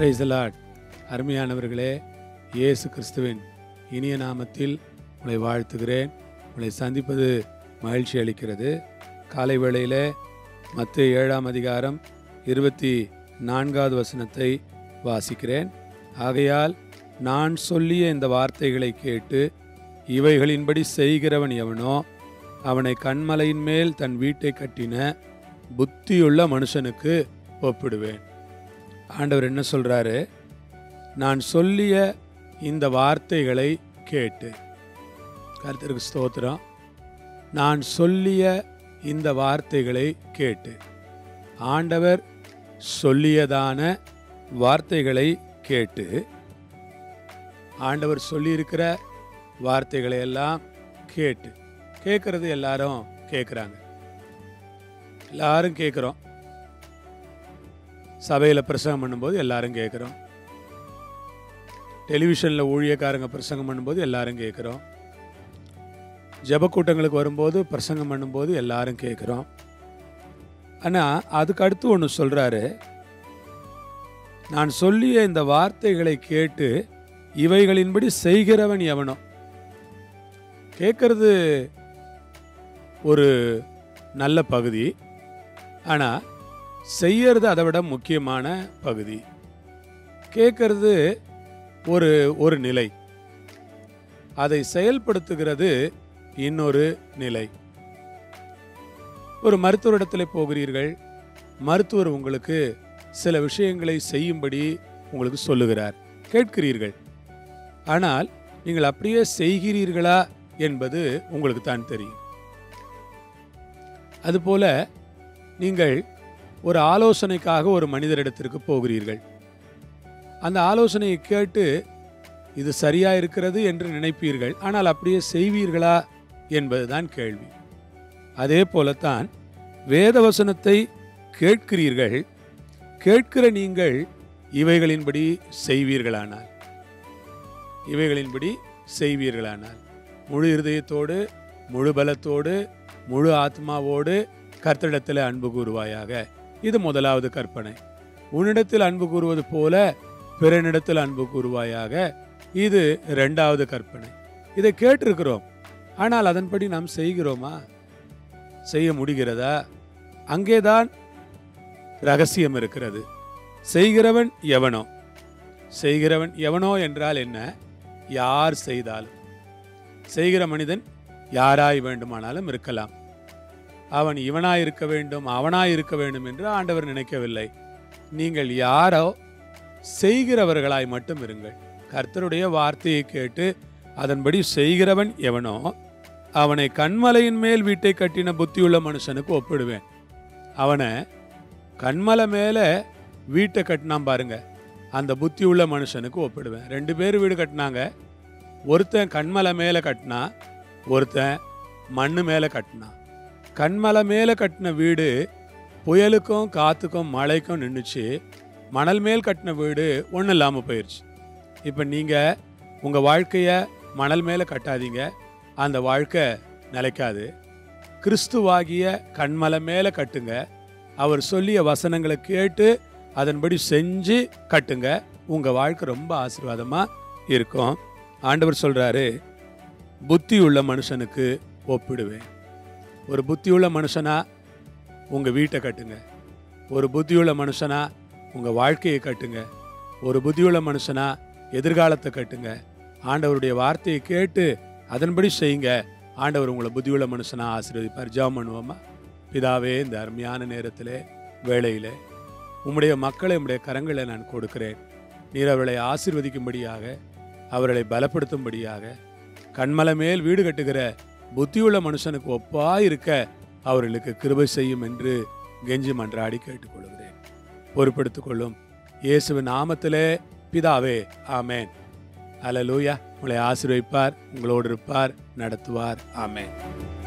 price Lord அருமையானவர்களே இயேசு கிறிஸ்துவின் இனிய நாமத்தில் உங்களை வாழ்த்துகிறேன் உங்களை சந்திப்பது மகிழ்ச்சி அளிக்கிறது காலை வேளையிலே மத்திய ஏழாம் அதிகாரம் இருபத்தி நான்காவது வசனத்தை வாசிக்கிறேன் ஆகையால் நான் சொல்லிய இந்த வார்த்தைகளை கேட்டு இவைகளின்படி செய்கிறவன் எவனோ அவனை கண்மலையின் மேல் தன் வீட்டை கட்டின புத்தியுள்ள மனுஷனுக்கு ஒப்பிடுவேன் ஆண்டவர் என்ன சொல்றாரு நான் சொல்லிய இந்த வார்த்தைகளை கேட்டு கர்த்தருக்கு ஸ்தோத்திரம் நான் சொல்லிய இந்த வார்த்தைகளை கேட்டு ஆண்டவர் சொல்லியதான வார்த்தைகளை கேட்டு ஆண்டவர் சொல்லியிருக்கிற வார்த்தைகளை எல்லாம் கேட்டு கேட்கறது எல்லாரும் கேட்குறாங்க எல்லாரும் கேட்குறோம் சபையில் பிரசங்கம் பண்ணும்போது எல்லாரும் கேட்குறோம் டெலிவிஷனில் ஊழியக்காரங்க பிரசங்கம் பண்ணும்போது எல்லாரும் கேட்குறோம் ஜெப கூட்டங்களுக்கு வரும்போது பிரசங்கம் பண்ணும்போது எல்லாரும் கேட்குறோம் ஆனால் அதுக்கு அடுத்து ஒன்று சொல்கிறாரு நான் சொல்லிய இந்த வார்த்தைகளை கேட்டு இவைகளின்படி செய்கிறவன் எவனோ கேட்கறது ஒரு நல்ல பகுதி ஆனால் செய்யறது அதை விட முக்கியமான பகுதி கேட்கறது ஒரு ஒரு நிலை அதை செயல்படுத்துகிறது இன்னொரு நிலை ஒரு மருத்துவரிடத்தில் போகிறீர்கள் மருத்துவர் உங்களுக்கு சில விஷயங்களை செய்யும்படி உங்களுக்கு சொல்லுகிறார் கேட்கிறீர்கள் ஆனால் நீங்கள் அப்படியே செய்கிறீர்களா என்பது உங்களுக்கு தான் தெரியும் அதுபோல நீங்கள் ஒரு ஆலோசனைக்காக ஒரு மனிதரிடத்திற்கு போகிறீர்கள் அந்த ஆலோசனையை கேட்டு இது சரியா இருக்கிறது என்று நினைப்பீர்கள் ஆனால் அப்படியே செய்வீர்களா என்பதுதான் கேள்வி அதே போலத்தான் வேதவசனத்தை கேட்கிறீர்கள் கேட்கிற நீங்கள் இவைகளின்படி செய்வீர்களானால் இவைகளின்படி செய்வீர்களானால் முழு இருதயத்தோடு முழு பலத்தோடு முழு ஆத்மாவோடு கர்த்தரிடத்தில் அன்பு கூறுவாயாக இது முதலாவது கற்பனை உன்னிடத்தில் அன்பு கூறுவது போல பிறனிடத்தில் அன்பு கூறுவாயாக இது இரண்டாவது கற்பனை இதை கேட்டிருக்கிறோம் ஆனால் அதன்படி நாம் செய்கிறோமா செய்ய முடிகிறதா அங்கேதான் ரகசியம் இருக்கிறது செய்கிறவன் எவனோ செய்கிறவன் எவனோ என்றால் என்ன யார் செய்தாலும் செய்கிற மனிதன் யாராய் வேண்டுமானாலும் இருக்கலாம் அவன் இவனாய் இருக்க வேண்டும் அவனாய் இருக்க வேண்டும் என்று ஆண்டவர் நினைக்கவில்லை நீங்கள் யாரோ செய்கிறவர்களாய் மட்டும் இருங்கள் கர்த்தருடைய வார்த்தையை கேட்டு அதன்படி செய்கிறவன் எவனோ அவனை கண்மலையின் மேல் வீட்டை கட்டின புத்தியுள்ள மனுஷனுக்கு ஒப்பிடுவேன் அவனை கண்மலை மேல வீட்டை கட்டினான் பாருங்க அந்த புத்தி உள்ள மனுஷனுக்கு ஒப்பிடுவேன் ரெண்டு பேர் வீடு கட்டினாங்க ஒருத்தன் கண்மலை மேல கட்டினா ஒருத்தன் மண்ணு மேல கட்டினான் கண்மலை மேல கட்டின வீடு புயலுக்கும் காத்துக்கும் மழைக்கும் நின்றுச்சு மணல் மேல் கட்டின வீடு ஒன்றும் இல்லாமல் போயிடுச்சு இப்போ நீங்கள் உங்கள் வாழ்க்கையை மணல் மேலே கட்டாதீங்க அந்த வாழ்க்கை நிலைக்காது கிறிஸ்துவாகிய கண்மலை மேலே கட்டுங்க அவர் சொல்லிய வசனங்களை கேட்டு அதன்படி செஞ்சு கட்டுங்க உங்கள் வாழ்க்கை ரொம்ப ஆசீர்வாதமாக இருக்கும் ஆண்டவர் சொல்கிறாரு புத்தி உள்ள மனுஷனுக்கு ஒப்பிடுவேன் ஒரு புத்தியுள்ள மனுஷனா உங்கள் வீட்டை கட்டுங்க ஒரு புத்தியுள்ள மனுஷனா உங்கள் வாழ்க்கையை கட்டுங்க ஒரு புத்தியுள்ள மனுஷனா எதிர்காலத்தை கட்டுங்க ஆண்டவருடைய வார்த்தையை கேட்டு அதன்படி செய்யுங்க ஆண்டவர் உங்களை புத்தியுள்ள மனுஷனா ஆசீர்வதிப்பார் ஜெபம் பண்ணுவோமா பிதாவே இந்த அருமையான நேரத்திலே வேளையிலே உம்முடைய மக்களை உம்முடைய கரங்களை நான் கொடுக்கிறேன் நீர் அவர்களை ஆசீர்வதிக்கும்படியாக அவர்களை பலப்படுத்தும்படியாக கண்மலை மேல் வீடு கட்டுகிற புத்தியுள்ள மனுஷனுக்கு ஒப்பாய் இருக்க அவர்களுக்கு கிருபை செய்யும் என்று கெஞ்சி மன்றாடி கேட்டுக்கொள்கிறேன் பொறுப்படுத்திக் கொள்ளும் இயேசுவின் நாமத்திலே பிதாவே ஆமேன் அல்லேலூயா உங்களை ஆசீர்வதிப்பார் உங்களோடு இருப்பார் நடத்துவார் ஆமேன்